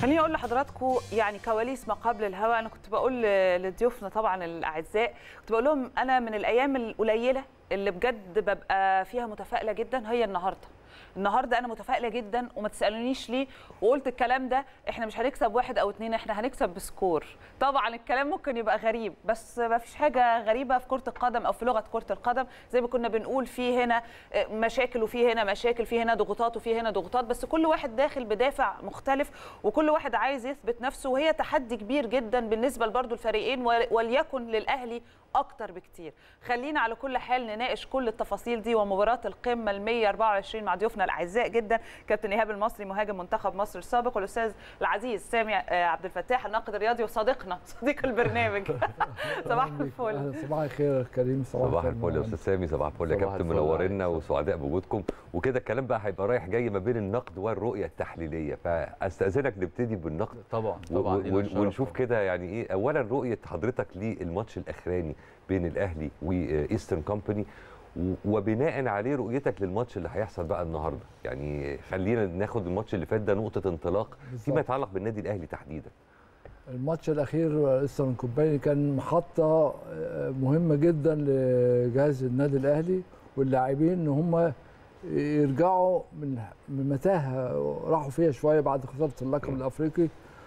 خليني اقول لحضراتكم يعني كواليس ما قبل الهواء انا كنت بقول لضيوفنا طبعا الاعزاء كنت بقول لهم انا من الايام القليله اللي بجد ببقى فيها متفائله جدا هي النهارده النهارده انا متفائله جدا وما تسالونيش ليه وقلت الكلام ده احنا مش هنكسب واحد او اتنين احنا هنكسب بسكور طبعا الكلام ممكن يبقى غريب بس ما فيش حاجه غريبه في كره القدم او في لغه كره القدم زي ما كنا بنقول في هنا مشاكل وفي هنا مشاكل في هنا ضغوطات وفي هنا ضغوطات بس كل واحد داخل بدافع مختلف وكل واحد عايز يثبت نفسه وهي تحدي كبير جدا بالنسبه لبرضه الفريقين وليكن للاهلي اكتر بكتير خلينا على كل حال نناقش كل التفاصيل دي ومباراه القمه ال 124 مع ضيوفنا الاعزاء جدا كابتن ايهاب المصري مهاجم منتخب مصر السابق والاستاذ العزيز سامي عبد الفتاح الناقد الرياضي وصديقنا صديق البرنامج صباح الفل صباح الخير كريم صباح الفل يا استاذ سامي صباح الفل يا كابتن منورنا وسعداء بوجودكم وكده الكلام بقى هيبقى رايح جاي ما بين النقد والرؤيه التحليليه فاستاذنك نبتدي بالنقد طبعا طبعا ونشوف كده يعني ايه اولا رؤيه حضرتك للماتش الاخراني بين الاهلي وايسترن كومباني وبناء عليه رؤيتك للماتش اللي هيحصل بقى النهارده يعني خلينا ناخد الماتش اللي فات ده نقطه انطلاق فيما يتعلق بالنادي الاهلي تحديدا الماتش الاخير ايسترن كومباني كان محطه مهمه جدا لجهاز النادي الاهلي واللاعبين ان هم يرجعوا من من متاهه راحوا فيها شويه بعد خساره اللقب الافريقي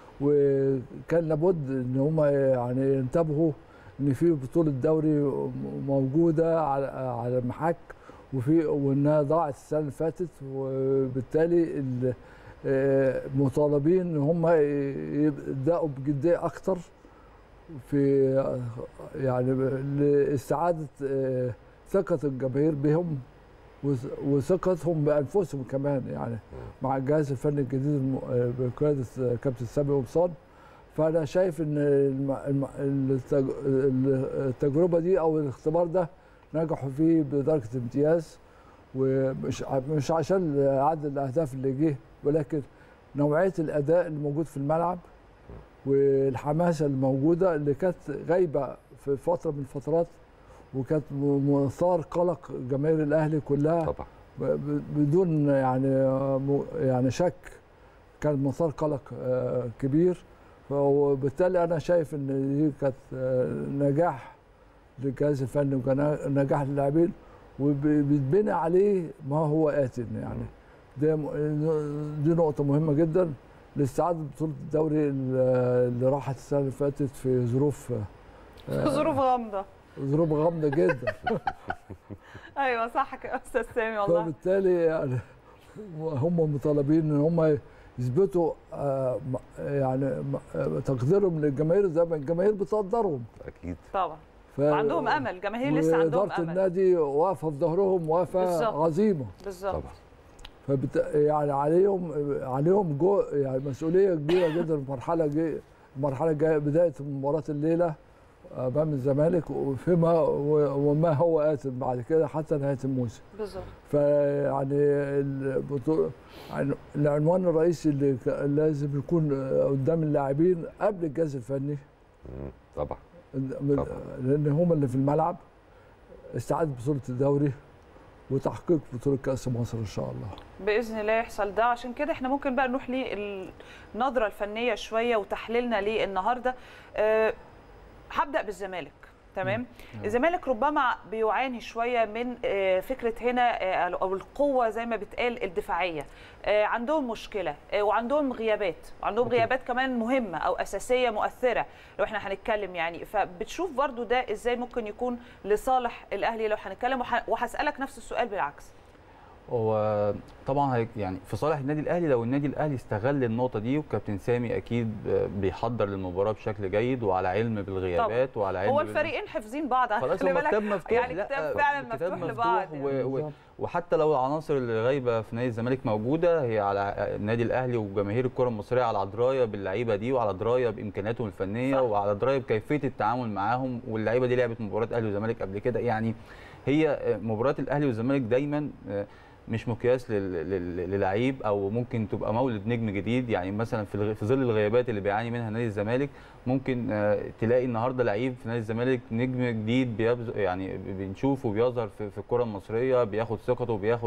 وكان لابد ان هم يعني ينتبهوا ان في بطوله دوري موجوده على على المحك وفي وانها ضاعت السنه اللي فاتت وبالتالي مطالبين ان هم يبداوا بجديه اكتر في يعني لاستعاده ثقه الجماهير بهم وثقتهم بانفسهم كمان يعني مع الجهاز الفني الجديد بقياده كابتن سامي قمصان فانا شايف ان التجربه دي او الاختبار ده نجحوا فيه بدرجه امتياز ومش مش عشان عدد الاهداف اللي جه ولكن نوعيه الاداء اللي موجود في الملعب والحماسه الموجوده اللي كانت غايبه في فتره من الفترات وكانت مثار قلق جماهير الاهلي كلها طبعا بدون يعني يعني شك كان مثار قلق كبير وبالتالي انا شايف ان دي كانت نجاح للجهاز الفني ونجاح للاعبين وبيتبني عليه ما هو آت يعني دي دي نقطه مهمه جدا لاستعاده بطوله الدوري اللي راحت السنه اللي فاتت في ظروف ظروف غامضه ظروف غامضه جدا ايوه صح يا استاذ سامي والله فبالتالي يعني هم مطالبين ان هم يثبتوا يعني تقديرهم للجماهير زي ما الجماهير بتقدرهم اكيد طبعا ف... وعندهم امل جماهير لسه عندهم امل النادي واقفه في ظهرهم وقفه عظيمه بالظبط طبعا فبت... يعني عليهم عليهم جو يعني مسؤوليه كبيره جدا المرحله جي... المرحله الجايه بدايه مباراه الليله امام الزمالك وفيما وما هو ات بعد كده حتى نهايه الموسم بالظبط فيعني البطوله يعني العنوان الرئيسي اللي لازم يكون قدام اللاعبين قبل الجهاز الفني طبعا طبعا لان هم اللي في الملعب استعاده بطوله الدوري وتحقيق بطوله كاس مصر ان شاء الله باذن الله يحصل ده عشان كده احنا ممكن بقى نروح للنظره الفنيه شويه وتحليلنا ليه النهارده أه هبدا بالزمالك تمام الزمالك ربما بيعاني شويه من فكره هنا او القوه زي ما بتقال الدفاعيه عندهم مشكله وعندهم غيابات وعندهم غيابات كمان مهمه او اساسيه مؤثره لو احنا هنتكلم يعني فبتشوف برضو ده ازاي ممكن يكون لصالح الاهلي لو هنتكلم وهسالك نفس السؤال بالعكس هو طبعا يعني في صالح النادي الاهلي لو النادي الاهلي استغل النقطه دي وكابتن سامي اكيد بيحضر للمباراه بشكل جيد وعلى علم بالغيابات طبعا. وعلى علم هو الفريقين حافظين بعض خلاص هو كتاب مفتوح يعني كتاب فعلا مفتوح, مفتوح لبعض و... و... وحتى لو العناصر اللي غايبه في نادي الزمالك موجوده هي على النادي الاهلي وجماهير الكره المصريه على درايه باللعيبه دي وعلى درايه بامكانياتهم الفنيه صح. وعلى درايه بكيفيه التعامل معاهم واللعيبه دي لعبت مباراه اهلي وزمالك قبل كده يعني هي مباراه الاهلي والزمالك دايما مش مقياس للعيب او ممكن تبقى مولد نجم جديد يعني مثلا في في ظل الغيابات اللي بيعاني منها نادي الزمالك ممكن تلاقي النهارده لعيب في نادي الزمالك نجم جديد يعني بنشوفه بيظهر في الكره المصريه بياخد ثقته وبياخد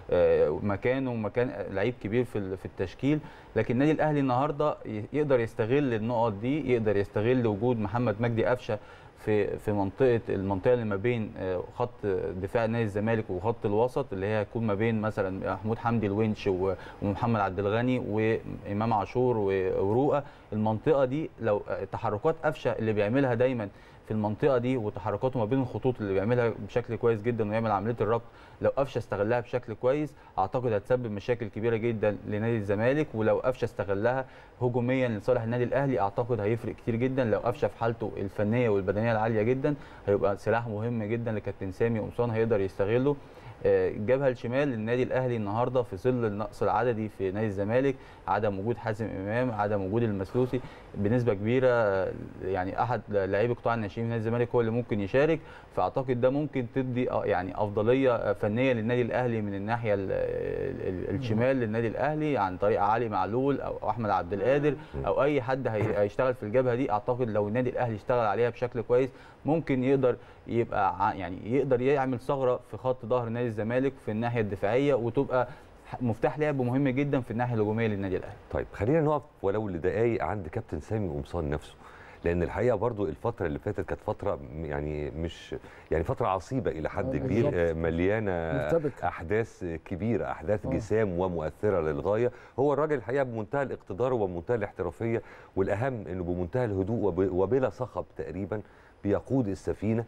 آه، مكانه ومكان لعيب كبير في ال- في التشكيل لكن النادي الاهلي النهارده ي- يقدر يستغل النقط دي يقدر يستغل وجود محمد مجدي قفشه في في منطقه المنطقه اللي ما بين آه، خط دفاع نادي الزمالك وخط الوسط اللي هي هتكون ما بين مثلا محمود حمدي الونش و- ومحمد عبد الغني وامام عاشور و- ورؤى المنطقه دي لو آه، تحركات قفشه اللي بيعملها دايما في المنطقه دي وتحركاته ما بين الخطوط اللي بيعملها بشكل كويس جدا ويعمل عمليه الربط لو قفشه استغلها بشكل كويس اعتقد هتسبب مشاكل كبيره جدا لنادي الزمالك ولو قفشه استغلها هجوميا لصالح النادي الاهلي اعتقد هيفرق كتير جدا لو قفشه في حالته الفنيه والبدنيه العاليه جدا هيبقى سلاح مهم جدا لكابتن سامي قمصان هيقدر يستغله آه، الجبهه الشمال للنادي الاهلي النهارده في ظل النقص العددي في نادي الزمالك عدم وجود حازم امام عدم وجود المسلوسي بنسبه كبيره آه، يعني احد لاعبي قطاع الناشئين في نادي الزمالك هو اللي ممكن يشارك فاعتقد ده ممكن تدي آه، يعني افضليه آه، فنيه للنادي الاهلي من الناحيه ال- ال- الشمال للنادي الاهلي عن طريق علي معلول او احمد عبد القادر او اي حد هي- هيشتغل في الجبهه دي اعتقد لو النادي الاهلي اشتغل عليها بشكل كويس ممكن يقدر يبقى ع- يعني يقدر يعمل ثغره في خط ظهر نادي الزمالك في الناحيه الدفاعيه وتبقى ح- مفتاح لعب مهم جدا في الناحيه الهجوميه للنادي الاهلي طيب خلينا نقف ولو لدقايق عند كابتن سامي قمصان نفسه لان الحقيقه برضو الفتره اللي فاتت كانت فتره م- يعني مش يعني فتره عصيبه الى حد آه، كبير بالظبط. آه، مليانه مرتبكة. احداث كبيره احداث آه. جسام ومؤثره للغايه هو الراجل الحقيقه بمنتهى الاقتدار وبمنتهى الاحترافيه والاهم انه بمنتهى الهدوء وب- وبلا صخب تقريبا بيقود السفينه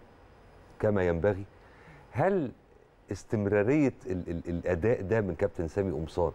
كما ينبغي هل استمراريه ال ال الاداء ده من كابتن سامي قمصان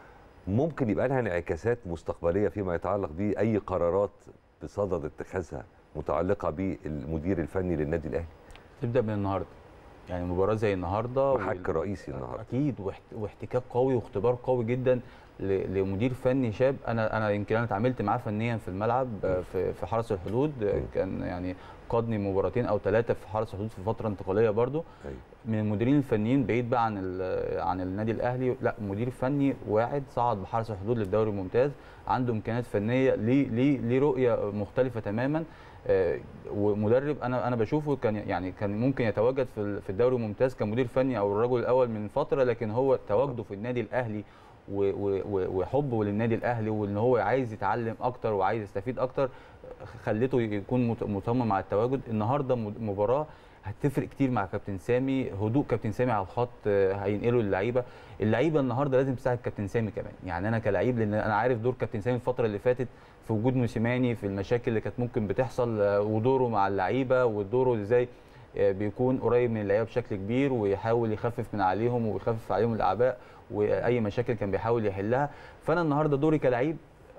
ممكن يبقى لها انعكاسات مستقبليه فيما يتعلق باي قرارات بصدد اتخاذها متعلقه بالمدير الفني للنادي الاهلي تبدا من النهارده يعني مباراه زي النهارده محك رئيسي النهارده اكيد واحت- واحتكاك قوي واختبار قوي جدا ل- لمدير فني شاب انا انا يمكن انا اتعاملت معاه فنيا في الملعب آه، في في حرس الحدود آه، مم. كان يعني قادني مباراتين او ثلاثه في حرس الحدود في فتره انتقاليه برضو أيوة. من المديرين الفنيين بعيد بقى عن ال- عن النادي الاهلي لا مدير فني واعد صعد بحرس الحدود للدوري الممتاز عنده امكانيات فنيه ليه ليه ليه رؤيه مختلفه تماما آه، ومدرب انا انا بشوفه كان يعني كان ممكن يتواجد في ال- في الدوري الممتاز كمدير فني او الرجل الاول من فتره لكن هو تواجده في النادي الاهلي و- و- و- وحبه للنادي الاهلي وان هو عايز يتعلم اكتر وعايز يستفيد اكتر خلته يكون مت- مصمم على التواجد النهارده م- مباراه هتفرق كتير مع كابتن سامي هدوء كابتن سامي على الخط آه، هينقله للعيبه اللعيبه النهارده لازم تساعد كابتن سامي كمان يعني انا كلعيب لان انا عارف دور كابتن سامي الفتره اللي فاتت في وجود موسيماني في المشاكل اللي كانت ممكن بتحصل آه، ودوره مع اللعيبه ودوره ازاي آه، بيكون قريب من اللعيبه بشكل كبير ويحاول يخفف من عليهم ويخفف عليهم الاعباء واي مشاكل كان بيحاول يحلها فانا النهارده دوري كلعيب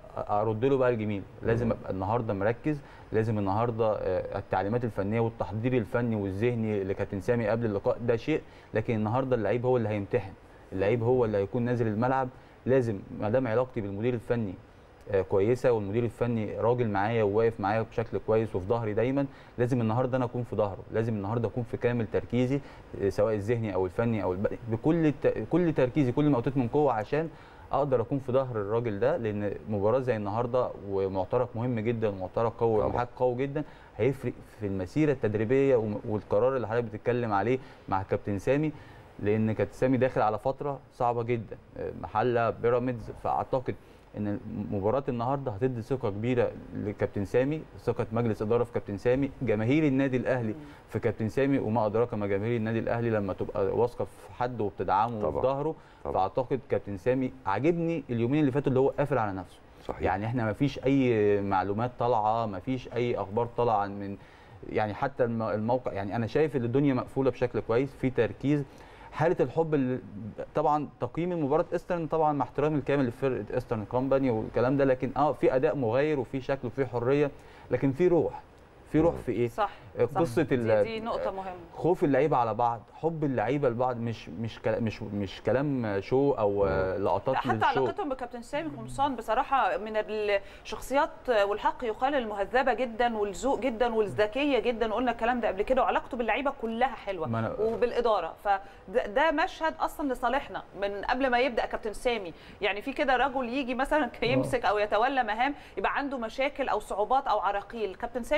ارد له بقى الجميل لازم ابقى النهارده مركز لازم النهارده آه، التعليمات الفنيه والتحضير الفني والذهني لكابتن سامي قبل اللقاء ده شيء لكن النهارده اللعيب هو اللي هيمتحن اللعيب هو اللي هيكون نازل الملعب لازم ما دام علاقتي بالمدير الفني آه، كويسه والمدير الفني راجل معايا وواقف معايا بشكل كويس وفي ظهري دايما لازم النهارده انا اكون في ظهره لازم النهارده اكون في كامل تركيزي آه، سواء الذهني او الفني او الب... بكل الت... كل تركيزي كل ما اوتيت من قوه عشان اقدر اكون في ظهر الراجل ده لان مباراه زي النهارده ومعترك مهم جدا ومعترك قوي طبعاً. ومحك قوي جدا هيفرق في المسيره التدريبيه وم- والقرار اللي حضرتك بتتكلم عليه مع كابتن سامي لان كابتن سامي داخل على فتره صعبه جدا آه، محله بيراميدز فاعتقد ان مباراه النهارده هتدي ثقه كبيره لكابتن سامي ثقه مجلس اداره في كابتن سامي جماهير النادي الاهلي في كابتن سامي وما ادراك ما جماهير النادي الاهلي لما تبقى واثقه في حد وبتدعمه وفي طبعاً. ظهره طبعاً. فاعتقد كابتن سامي عاجبني اليومين اللي فاتوا اللي هو قافل على نفسه صحيح يعني احنا ما فيش اي معلومات طالعه ما فيش اي اخبار طالعه من يعني حتى الم- الموقع يعني انا شايف ان الدنيا مقفوله بشكل كويس في تركيز حاله الحب اللي طبعا تقييم مباراه ايسترن طبعا مع احترامي الكامل لفرقه ايسترن كومباني والكلام ده لكن اه في اداء مغاير وفي شكل وفي حريه لكن في روح في روح في ايه صح صح. قصه دي, ال- دي نقطه مهمه خوف اللعيبه على بعض حب اللعيبه لبعض مش مش كلا- مش مش كلام شو او آه، لقطات حتى للشو علاقتهم بكابتن سامي قمصان بصراحه من الشخصيات والحق يقال المهذبه جدا والذوق جدا والذكيه جدا قلنا الكلام ده قبل كده وعلاقته باللعيبه كلها حلوه ما أنا- وبالاداره فده ده مشهد اصلا لصالحنا من قبل ما يبدا كابتن سامي يعني في كده رجل يجي مثلا يمسك او يتولى مهام يبقى عنده مشاكل او صعوبات او عراقيل كابتن سامي الحمد لله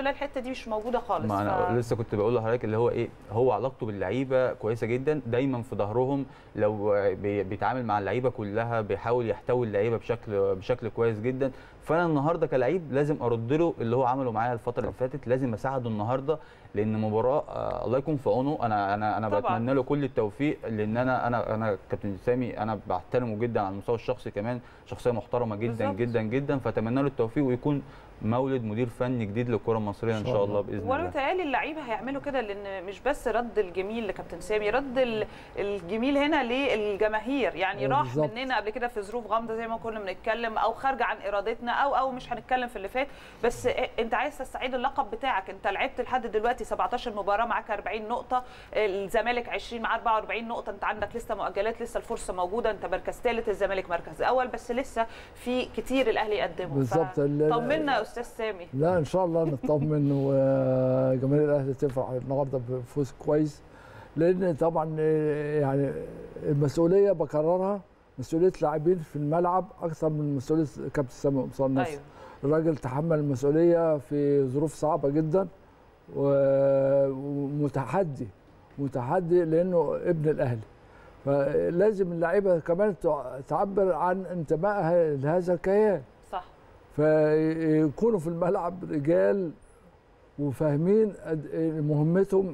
لله الحته دي مش موجوده خالص ما انا ف- لسه كنت بقول لحضرتك اللي هو ايه هو علاقته باللعيبه كويسه جدا دايما في ظهرهم لو بي- بيتعامل مع اللعيبه كلها بيحاول يحتوي اللعيبه بشكل بشكل كويس جدا فانا النهارده كلعيب لازم ارد له اللي هو عمله معايا الفتره اللي فاتت لازم اساعده النهارده لان مباراه آه الله يكون في عونه انا انا انا طبعاً. بتمنى له كل التوفيق لان انا انا انا كابتن سامي انا بحترمه جدا على المستوى الشخصي كمان شخصيه محترمه جدا بالظبط. جدا جدا فاتمنى له التوفيق ويكون مولد مدير فني جديد للكره المصريه ان شاء الله باذن وانا الله متهيألي اللعيبه هيعملوا كده لان مش بس رد الجميل لكابتن سامي رد ال- الجميل هنا للجماهير يعني آه، راح بالظبط. مننا قبل كده في ظروف غامضه زي ما كنا بنتكلم او خارجه عن ارادتنا او او مش هنتكلم في اللي فات بس إيه، انت عايز تستعيد اللقب بتاعك انت لعبت لحد دلوقتي 17 مباراه معاك 40 نقطه الزمالك 20 معاه 44 نقطه انت عندك لسه مؤجلات لسه الفرصه موجوده انت مركز ثالث الزمالك مركز اول بس لسه في كتير الاهلي يقدمه بالظبط. ال- طمنا يا استاذ سامي لا ان شاء الله نطمن وجماهير الاهلي تفرح النهارده بفوز كويس لان طبعا آه، يعني المسؤوليه بكررها مسؤوليه لاعبين في الملعب اكثر من مسؤوليه كابتن سامي قمصان نفسه ايوه الراجل تحمل المسؤوليه في ظروف صعبه جدا و- ومتحدي متحدي لانه ابن الاهلي فلازم اللعيبه كمان تع- تعبر عن انتمائها لهذا الكيان صح فيكونوا في الملعب رجال وفاهمين قد- مهمتهم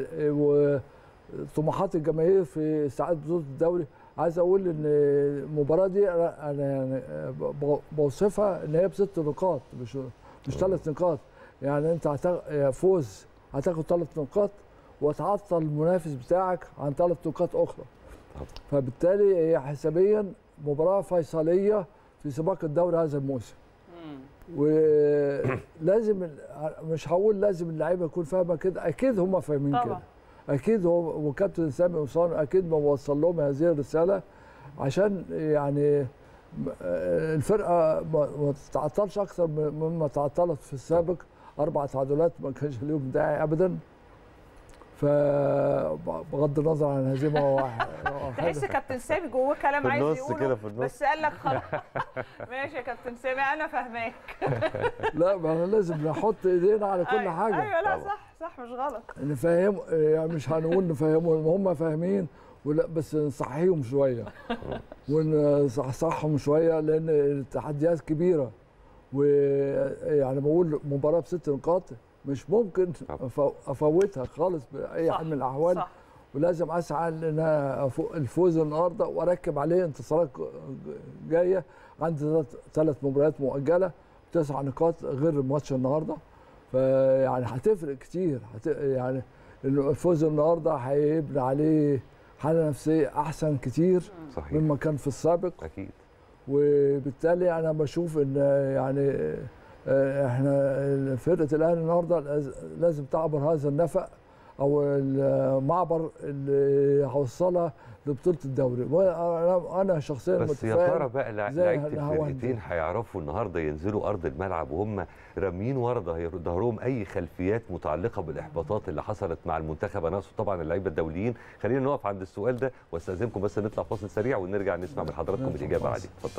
وطموحات الجماهير في استعاده بطوله الدوري عايز اقول ان المباراه دي انا أنا يعني ب- بوصفها ان هي بست نقاط مش مش ثلاث نقاط يعني انت هتاخ- فوز هتاخد ثلاث نقاط وتعطل المنافس بتاعك عن ثلاث نقاط اخرى طبعا. فبالتالي هي حسابيا مباراه فيصليه في سباق الدوري هذا الموسم مم. ولازم ال- مش هقول لازم اللعيبه يكون فاهمه كده اكيد هم فاهمين طبعا. كده اكيد هو وكابتن سامي قمصان اكيد ما وصل لهم هذه الرساله عشان يعني م- آه، الفرقه ما ما تتعطلش اكثر م- مما تعطلت في السابق اربع تعادلات ما كانش ليهم داعي ابدا فبغض النظر عن هزيمه واحد تحس كابتن سامي جواه كلام في عايز النص يقوله كده في النص. بس قال لك خلاص ماشي يا كابتن سامي انا فاهماك لا ما احنا لازم نحط ايدينا على كل أيوة، حاجه ايوه لا طبعا. صح صح مش غلط نفهم يعني مش هنقول نفهمهم هم فاهمين ولا بس نصحيهم شويه ونصحصحهم شويه لان التحديات كبيره ويعني بقول مباراه بست نقاط مش ممكن طبعا. أفو- افوتها خالص باي صح، حال من الاحوال صح ولازم اسعى ان انا أفو- الفوز النهارده واركب عليه انتصارات جايه عندي ثلاث مباريات مؤجله تسع نقاط غير ماتش النهارده فيعني هتفرق كتير هت... يعني إنه الفوز النهارده هيبني عليه حاله نفسيه احسن كتير صحيح مما كان في السابق اكيد وبالتالي انا بشوف ان يعني آه، احنا فرقه الاهلي النهارده لاز- لازم تعبر هذا النفق او المعبر اللي هوصلها لبطوله الدوري وانا انا شخصيا بس يا متفائل ترى بقى لع- زي لعيبه الهواندي. الفرقتين هيعرفوا النهارده ينزلوا ارض الملعب وهم رامين ورا ظهر- ظهرهم اي خلفيات متعلقه بالاحباطات اللي حصلت مع المنتخب انا اقصد طبعا اللعيبه الدوليين خلينا نقف عند السؤال ده واستاذنكم بس نطلع فاصل سريع ونرجع نسمع من حضراتكم نطلع الاجابه فاصل. عليه اتفضل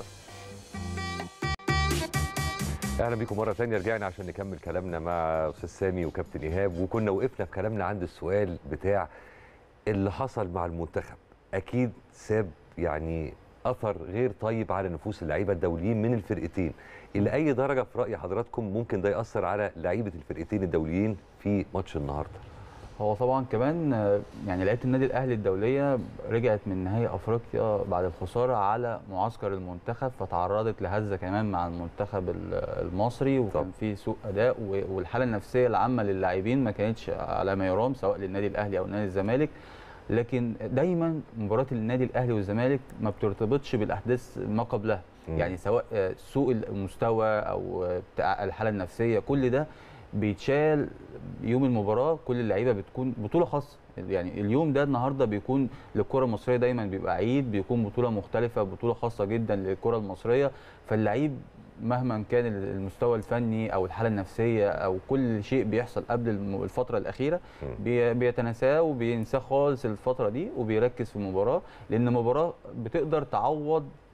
اهلا بيكم مره ثانيه رجعنا عشان نكمل كلامنا مع استاذ سامي وكابتن ايهاب وكنا وقفنا في كلامنا عند السؤال بتاع اللي حصل مع المنتخب اكيد ساب يعني اثر غير طيب على نفوس اللعيبه الدوليين من الفرقتين الى اي درجه في راي حضراتكم ممكن ده ياثر على لعيبه الفرقتين الدوليين في ماتش النهارده هو طبعا كمان آه، يعني لعيبه النادي الاهلي الدوليه رجعت من نهائي افريقيا بعد الخساره على معسكر المنتخب فتعرضت لهزه كمان مع المنتخب ال- المصري طب. وكان في سوء اداء و- والحاله النفسيه العامه للاعبين ما كانتش على ما يرام سواء للنادي الاهلي او نادي الزمالك لكن دايما مباراه النادي الاهلي والزمالك ما بترتبطش بالاحداث ما قبلها مم. يعني سواء آه، سوء المستوى او آه، بتاع الحاله النفسيه كل ده بيتشال يوم المباراه كل اللعيبه بتكون بطوله خاصه يعني اليوم ده النهارده بيكون للكره المصريه دايما بيبقى عيد بيكون بطوله مختلفه بطوله خاصه جدا للكره المصريه فاللعيب مهما كان المستوى الفني او الحاله النفسيه او كل شيء بيحصل قبل الم- الفتره الاخيره مم. بي- بيتناساه وبينساه خالص الفتره دي وبيركز في المباراه لان المباراه بتقدر تعوض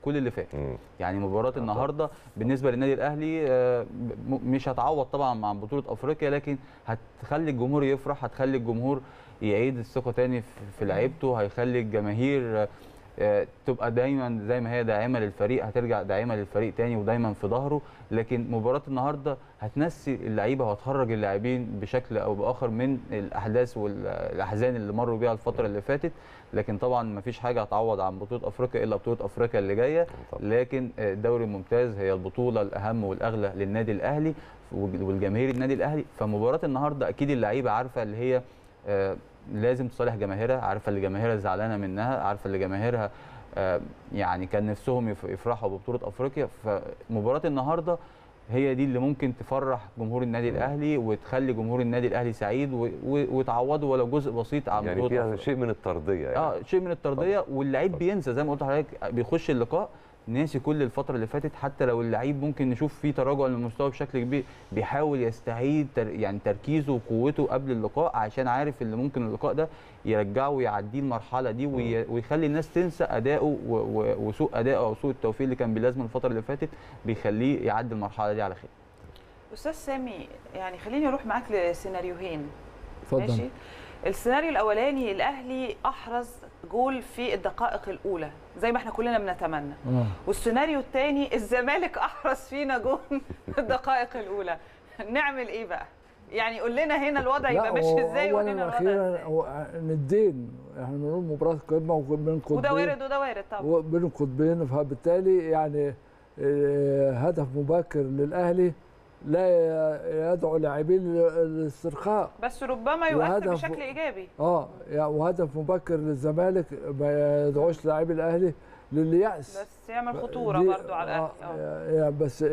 كل اللي فات مم. يعني مباراه النهارده بالنسبه للنادي الاهلي آه، م- مش هتعوض طبعا مع بطوله افريقيا لكن هتخلي الجمهور يفرح هتخلي الجمهور يعيد الثقه تاني في- في لعيبته هيخلي الجماهير آه، آه، تبقى دايما زي ما هي داعمه للفريق هترجع داعمه للفريق تاني ودايما في ظهره لكن مباراه النهارده هتنسي اللعيبه وهتخرج اللاعبين بشكل او باخر من الاحداث والاحزان اللي مروا بيها الفتره اللي فاتت لكن طبعا ما فيش حاجه هتعوض عن بطوله افريقيا الا بطوله افريقيا اللي جايه طبعاً. لكن الدوري الممتاز هي البطوله الاهم والاغلى للنادي الاهلي والجماهير النادي الاهلي فمباراه النهارده اكيد اللعيبه عارفه اللي هي آه، لازم تصالح جماهيرها عارفه اللي جماهيرها زعلانه منها عارفه اللي جماهيرها آه، يعني كان نفسهم يف- يفرحوا ببطوله افريقيا فمباراه النهارده هي دي اللي ممكن تفرح جمهور النادي الاهلي وتخلي جمهور النادي الاهلي سعيد و- و- وتعوضه ولو جزء بسيط عن يعني بطوله فيها أفريقيا. شيء من الترضيه يعني اه شيء من الترضيه واللعيب اتفضل. بينسى زي ما قلت لحضرتك بيخش اللقاء ناسي كل الفتره اللي فاتت حتى لو اللعيب ممكن نشوف فيه تراجع للمستوى بشكل كبير بيحاول يستعيد تر يعني تركيزه وقوته قبل اللقاء عشان عارف ان ممكن اللقاء ده يرجعه ويعديه المرحله دي وي ويخلي الناس تنسى اداؤه و- و- وسوء اداؤه او سوء التوفيق اللي كان بيلازمه الفتره اللي فاتت بيخليه يعدي المرحله دي على خير استاذ سامي يعني خليني اروح معاك لسيناريوهين اتفضل ماشي السيناريو الاولاني الاهلي احرز جول في الدقائق الاولى زي ما احنا كلنا بنتمنى اه والسيناريو الثاني الزمالك احرز فينا جول في الدقائق الاولى نعمل ايه بقى يعني قول لنا هنا الوضع يبقى لا، ماشي هو ازاي اولا وهنا الوضع واخيرا ازاي هو ندين احنا بنقول مباراه قمه وبين قطبين وده وارد وده وارد طبعا وبين قطبين فبالتالي يعني آه، هدف مبكر للاهلي لا يدعو لاعبين للاسترخاء بس ربما يؤثر وهدف- بشكل ايجابي اه يعني وهدف مبكر للزمالك ما يدعوش لاعبي الاهلي لليأس بس يعمل خطوره دي- برضو على الاهلي آه اه يعني بس آه،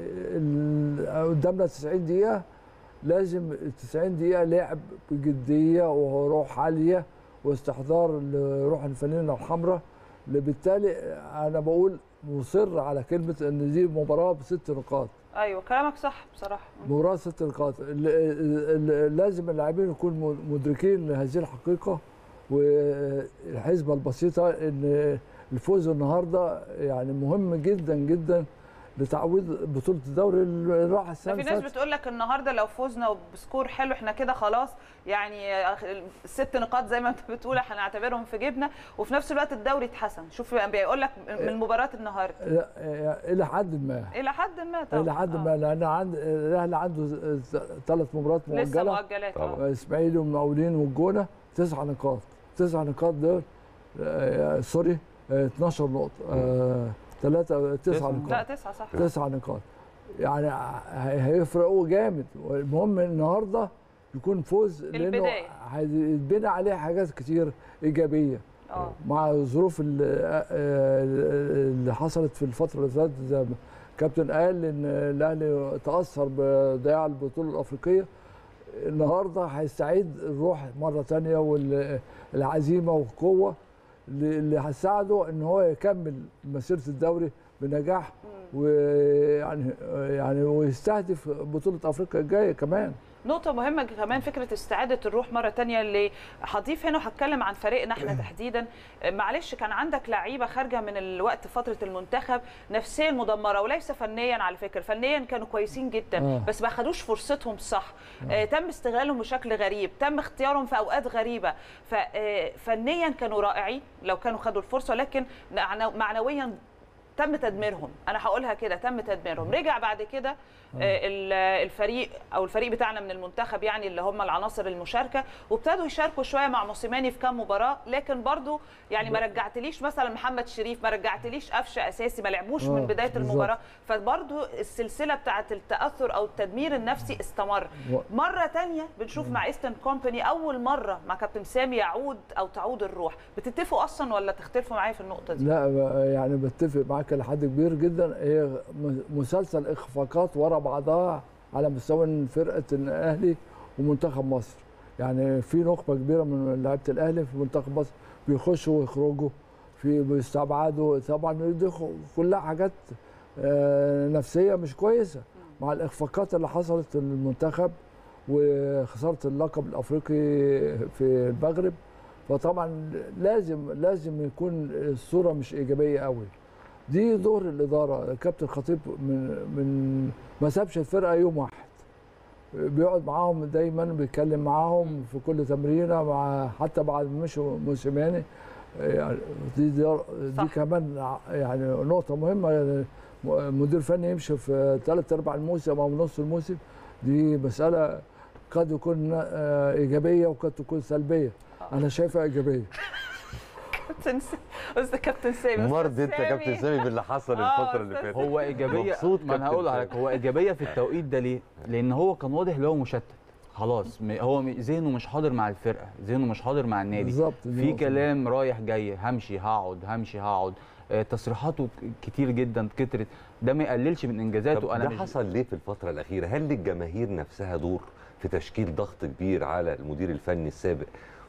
ال- قدامنا 90 دقيقة لازم ال 90 دقيقة لعب بجدية وروح عالية واستحضار لروح الفانلة الحمراء اللي بالتالي أنا بقول مصر على كلمة إن دي مباراة بست نقاط ايوه كلامك صح بصراحه مباراة ست نقاط ال- ال- ال- لازم اللاعبين يكونوا مدركين لهذه الحقيقة والحسبة البسيطة إن الفوز النهاردة يعني مهم جدا جدا لتعويض بطولة الدوري اللي راح ده السنة في اللي ناس فاتت. بتقول لك النهارده لو فزنا بسكور حلو احنا كده خلاص يعني ست نقاط زي ما انت بتقول هنعتبرهم في جيبنا وفي نفس الوقت الدوري اتحسن شوف بيقول لك من مباراه النهارده لا، يعني إلى حد ما الى حد ما طبعا إلى حد آه. ما لأن عند الأهلي عنده ثلاث مباريات لسه مؤجلة مؤجلات طبعاً. اه اسماعيلي والمقاولين والجونه تسع نقاط تسع نقاط دول آه سوري آه 12 نقطه آه ثلاثه تسع تسعة. نقاط لا تسعه صح تسع نقاط يعني هي- هيفرقوا جامد المهم النهارده يكون فوز لانه البداية. هيتبنى عليه حاجات كتير ايجابيه اه مع الظروف اللي, اللي حصلت في الفتره اللي فاتت زي ما كابتن قال ان الاهلي تاثر بضياع البطوله الافريقيه النهارده هيستعيد الروح مره ثانيه والعزيمه والقوه اللي اللي هتساعده ان هو يكمل مسيره الدوري بنجاح ويعني يعني ويستهدف بطوله افريقيا الجايه كمان نقطة مهمة كمان فكرة استعادة الروح مرة تانية اللي هضيف هنا وهتكلم عن فريقنا احنا تحديدا معلش كان عندك لعيبة خارجة من الوقت فترة المنتخب نفسيا مدمرة وليس فنيا على فكرة فنيا كانوا كويسين جدا آه. بس ما خدوش فرصتهم صح آه. تم استغلالهم بشكل غريب تم اختيارهم في أوقات غريبة ففنيا كانوا رائعين لو كانوا خدوا الفرصة ولكن معنو- معنويا تم تدميرهم انا هقولها كده تم تدميرهم رجع بعد كده آه، ال- الفريق او الفريق بتاعنا من المنتخب يعني اللي هم العناصر المشاركه وابتدوا يشاركوا شويه مع موسيماني في كام مباراه لكن برضو يعني ما رجعتليش مثلا محمد شريف ما رجعتليش قفشه اساسي ما لعبوش آه، من بدايه بالظبط. المباراه فبرضو السلسله بتاعه التاثر او التدمير النفسي استمر و- مره تانية بنشوف مع ايسترن كومباني اول مره مع كابتن سامي يعود او تعود الروح بتتفقوا اصلا ولا تختلفوا معايا في النقطه دي لا يعني بتفق معاك لحد كبير جدا هي م- مسلسل اخفاقات ورا بعضها على مستوى فرقه الاهلي ومنتخب مصر يعني في نخبه كبيره من لعيبه الاهلي في منتخب مصر بيخشوا ويخرجوا في بيستبعدوا طبعا دي خ- كلها حاجات آه، نفسيه مش كويسه مع الاخفاقات اللي حصلت في المنتخب وخساره اللقب الافريقي في المغرب فطبعا لازم لازم يكون الصوره مش ايجابيه قوي دي دور الاداره كابتن خطيب من من ما سابش الفرقه يوم واحد بيقعد معاهم دايما بيتكلم معاهم في كل تمرينه مع حتى بعد ما مشوا موسيماني يعني دي دي, دي صح. كمان يعني نقطه مهمه يعني مدير فني يمشي في ثلاث ارباع الموسم او نص الموسم دي مساله قد يكون آه، ايجابيه وقد تكون سلبيه انا شايفها ايجابيه كابتن س- استاذ كابتن سامي مرض انت يا سامي. كابتن سامي باللي حصل آه، الفتره اللي أستاذ فاتت هو ايجابيه مبسوط ما انا كابتن هقول لحضرتك هو ايجابيه في التوقيت ده ليه؟ لان هو كان واضح ان هو مشتت خلاص م- هو م- ذهنه مش حاضر مع الفرقه ذهنه مش حاضر مع النادي بالظبط دي في نقطة. كلام رايح جاي همشي هقعد همشي هقعد آه، تصريحاته ك- كتير جدا كترت ده ما يقللش من انجازاته طب انا ده مش- حصل ليه في الفتره الاخيره هل للجماهير نفسها دور في تشكيل ضغط كبير على المدير الفني السابق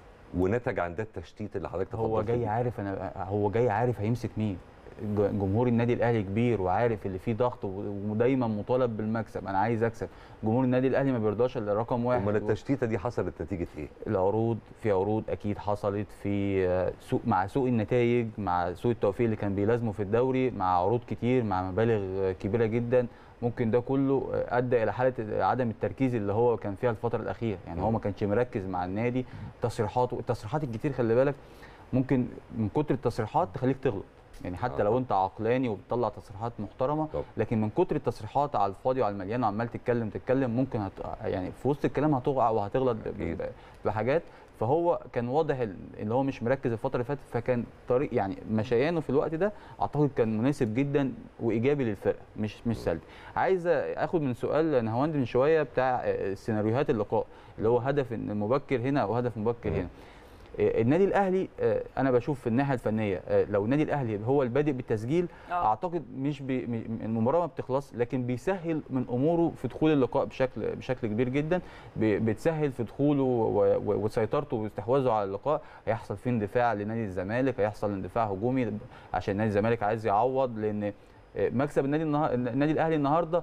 ونتج عن ده التشتيت اللي حضرتك هو تفضلت جاي بيه؟ عارف انا هو جاي عارف هيمسك مين ج- جمهور النادي الاهلي كبير وعارف اللي فيه ضغط و- ودايما مطالب بالمكسب انا عايز اكسب جمهور النادي الاهلي ما بيرضاش الا رقم واحد امال التشتيته دي حصلت نتيجه ايه؟ العروض في عروض اكيد حصلت في آه، سوء مع سوء النتائج مع سوء التوفيق اللي كان بيلازمه في الدوري مع عروض كتير مع مبالغ آه، كبيره جدا ممكن ده كله آه، ادى الى حاله عدم التركيز اللي هو كان فيها الفتره الاخيره يعني هو ما كانش مركز مع النادي تصريحاته التصريحات الكتير خلي بالك ممكن من كتر التصريحات تخليك تغلط يعني حتى آه. لو انت عقلاني وبتطلع تصريحات محترمه طب. لكن من كتر التصريحات على الفاضي وعلى المليان وعمال تتكلم تتكلم ممكن هت... يعني في وسط الكلام هتقع وهتغلط ب... أكيد. ب... بحاجات فهو كان واضح ال- ان هو مش مركز الفتره اللي فاتت فكان طريق يعني مشيانه في الوقت ده اعتقد كان مناسب جدا وايجابي للفرقه مش مش سلبي عايز اخد من سؤال نهاوند من شويه بتاع آه، سيناريوهات اللقاء اللي هو هدف مبكر هنا او هدف مبكر هنا آه، النادي الاهلي آه، انا بشوف في الناحيه الفنيه آه، لو النادي الاهلي هو البادئ بالتسجيل آه. اعتقد مش بي م- المباراه ما بتخلص لكن بيسهل من اموره في دخول اللقاء بشكل بشكل كبير جدا بي- بتسهل في دخوله و- و- وسيطرته واستحواذه على اللقاء هيحصل فيه اندفاع لنادي الزمالك هيحصل اندفاع هجومي عشان نادي الزمالك عايز يعوض لان آه، مكسب النادي النهار... النادي الاهلي النهارده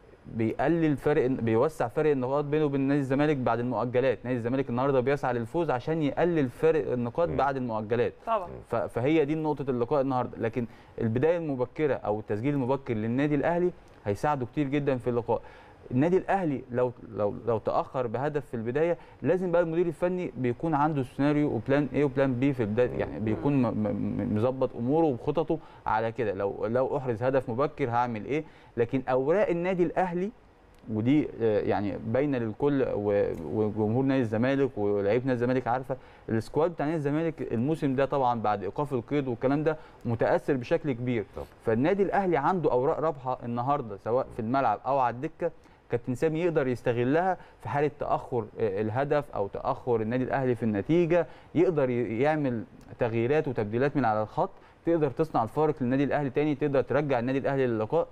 بيقلل فرق بيوسع فرق النقاط بينه وبين نادي الزمالك بعد المؤجلات نادي الزمالك النهارده بيسعى للفوز عشان يقلل فرق النقاط مم. بعد المؤجلات طبعا ف- فهي دي نقطه اللقاء النهارده لكن البدايه المبكره او التسجيل المبكر للنادي الاهلي هيساعده كتير جدا في اللقاء النادي الاهلي لو لو لو تاخر بهدف في البدايه لازم بقى المدير الفني بيكون عنده سيناريو وبلان ايه وبلان بي في البدايه يعني بيكون م- م- مظبط اموره وخططه على كده لو لو احرز هدف مبكر هعمل ايه لكن اوراق النادي الاهلي ودي آه، يعني باينه للكل و- وجمهور نادي الزمالك ولاعيبه نادي الزمالك عارفه السكواد بتاع نادي الزمالك الموسم ده طبعا بعد ايقاف القيد والكلام ده متاثر بشكل كبير طبعا. فالنادي الاهلي عنده اوراق رابحه النهارده سواء في الملعب او على الدكه كابتن سامي يقدر يستغلها في حاله تاخر آه، الهدف او تاخر النادي الاهلي في النتيجه يقدر ي- يعمل تغييرات وتبديلات من على الخط تقدر تصنع الفارق للنادي الاهلي تاني تقدر ترجع النادي الاهلي للقاء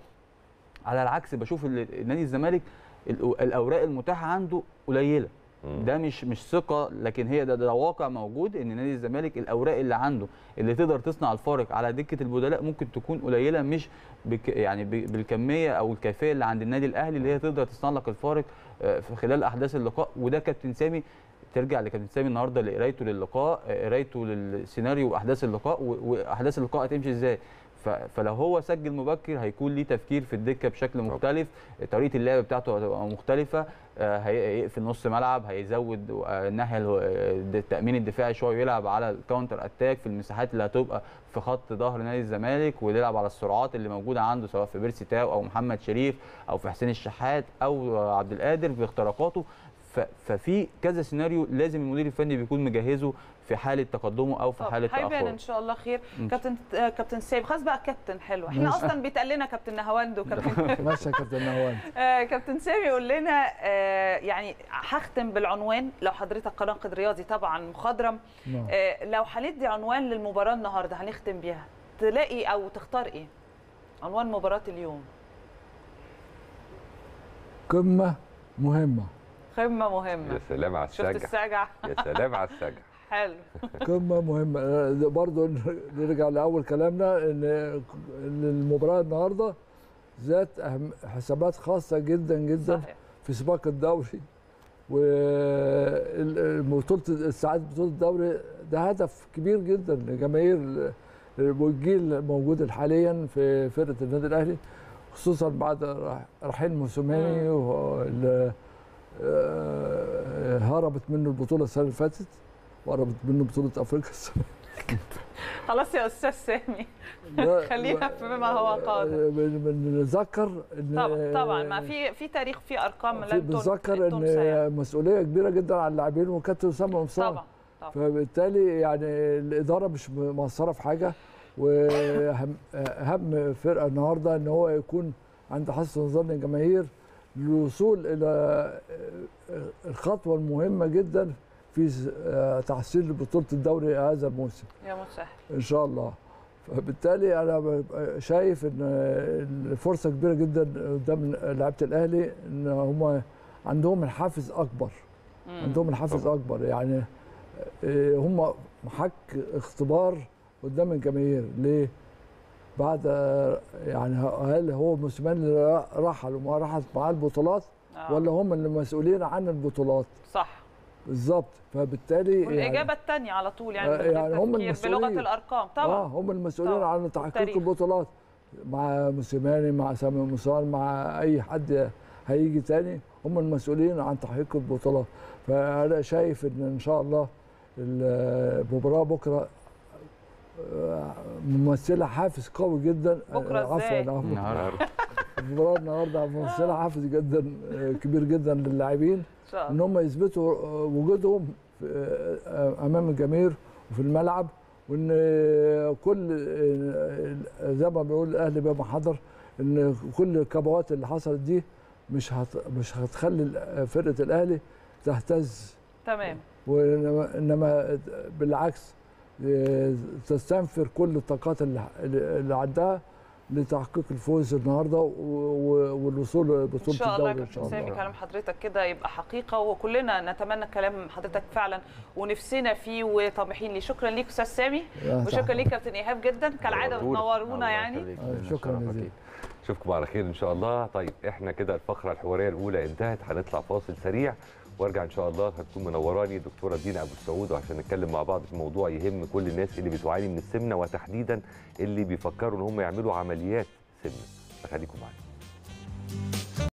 على العكس بشوف ال- نادي الزمالك الأو- الاوراق المتاحه عنده قليله مم. ده مش مش ثقه لكن هي ده, ده واقع موجود ان نادي الزمالك الاوراق اللي عنده اللي تقدر تصنع الفارق على دكه البدلاء ممكن تكون قليله مش بك يعني ب- بالكميه او الكيفيه اللي عند النادي الاهلي اللي هي تقدر تصنع لك الفارق آه، في خلال احداث اللقاء وده كابتن سامي ترجع لكابتن سامي النهارده لقرايته للقاء آه، قرايته للسيناريو واحداث اللقاء و- واحداث اللقاء هتمشي ازاي ف- فلو هو سجل مبكر هيكون ليه تفكير في الدكه بشكل مختلف طريقه اللعب بتاعته هتبقى مختلفه آه، هي- هيقفل نص ملعب هيزود آه، الناحيه الو- آه، التامين الدفاعي شويه ويلعب على الكاونتر اتاك في المساحات اللي هتبقى في خط ظهر نادي الزمالك ويلعب على السرعات اللي موجوده عنده سواء في بيرسي تاو او محمد شريف او في حسين الشحات او آه، عبد القادر في اختراقاته ف- ففي كذا سيناريو لازم المدير الفني بيكون مجهزه في حاله تقدمه او في طب حاله هيبان تاخره ان شاء الله خير إن كابتن آه، كابتن سيب خلاص بقى كابتن حلو احنا ماشي. اصلا بيتقال لنا كابتن نهاوند وكابتن ماشي يا كابتن نهوان آه، كابتن سامي يقول لنا آه، يعني هختم بالعنوان لو حضرتك كناقد رياضي طبعا مخضرم نعم. آه، لو هندي عنوان للمباراه النهارده هنختم بيها تلاقي او تختار ايه عنوان مباراه اليوم قمه مهمه قمه يا مهمه سلام على شفت السجع السجع يا سلام على السجع حلو قمه مهمه آه، برضو نرجع لاول كلامنا ان إن المباراه النهارده ذات أهم حسابات خاصه جدا جدا صحيح في سباق الدوري وبطولة الساعات بطولة الدوري ده هدف كبير جدا لجماهير والجيل الموجود حاليا في فرقه النادي الاهلي خصوصا بعد رح- رحيل موسوماني وال- آه، هربت منه البطوله السنه اللي فاتت وهربت منه بطوله افريقيا السنه خلاص يا استاذ سامي لا، خلينا فيما هو قادر بن- بنتذكر ان طبعا طبعا ما في في تاريخ في ارقام في لن تن- بنتذكر تنسى يعني. ان مسؤوليه كبيره جدا على اللاعبين وكابتن اسامه قمصان طبعا طبعا فبالتالي يعني الاداره مش مقصره في حاجه واهم اهم فرقه النهارده ان هو يكون عند حسن ظن الجماهير للوصول الى الخطوه المهمه جدا في تحصيل بطوله الدوري هذا الموسم يا مسهل ان شاء الله فبالتالي انا ببقى شايف ان الفرصه كبيره جدا قدام لعيبه الاهلي ان هم عندهم الحافز اكبر مم. عندهم الحافز طبعا. اكبر يعني آه، هم محك اختبار قدام الجماهير ليه؟ بعد آه، يعني هل هو موسيماني اللي رحل وما رحلت معاه البطولات آه. ولا هم اللي مسؤولين عن البطولات صح بالظبط فبالتالي والاجابه الثانيه على طول يعني, آه، من غير يعني هم تفكير بلغه المسؤولين. الارقام اه طبعا هم المسؤولين طبعاً. عن تحقيق والتاريخ. البطولات مع موسيماني مع سامي مصار مع اي حد هيجي تاني هم المسؤولين عن تحقيق البطولات فانا شايف ان ان شاء الله المباراه بكره آه، ممثله حافز قوي جدا بكرة آه، إزاي؟ عفوا عفوا النهارده المباراه النهارده ممثله حافز جدا آه، كبير جدا للاعبين ان شاء ان الله هم يثبتوا آه، وجودهم في- آه، امام الجماهير وفي الملعب وان آه، كل آه، زي ما بيقول الاهلي بما حضر ان كل الكبوات اللي حصلت دي مش هت مش هتخلي فرقه الاهلي تهتز تمام وإنما إنما بالعكس آه، تستنفر كل الطاقات اللي اللي عندها لتحقيق الفوز النهارده و- و- والوصول ان لبطوله شاء الله الدوري يا ان شاء كابتن سامي الله كلام حضرتك كده يبقى حقيقه وكلنا نتمنى كلام حضرتك فعلا ونفسنا فيه وطامحين ليه شكرا ليك استاذ سامي يا وشكرا صاحبي. ليك كابتن ايهاب جدا كالعاده نورتونا. بتنورونا الله يعني يخليك. آه، شكراً شرف جزيلا. أكيد. اشوفكم على خير ان شاء الله طيب احنا كده الفقره الحواريه الاولى انتهت هنطلع فاصل سريع وارجع ان شاء الله هتكون منوراني دكتوره دينا ابو السعود وعشان نتكلم مع بعض في موضوع يهم كل الناس اللي بتعاني من السمنه وتحديدا اللي بيفكروا ان هم يعملوا عمليات سمنه فخليكم معانا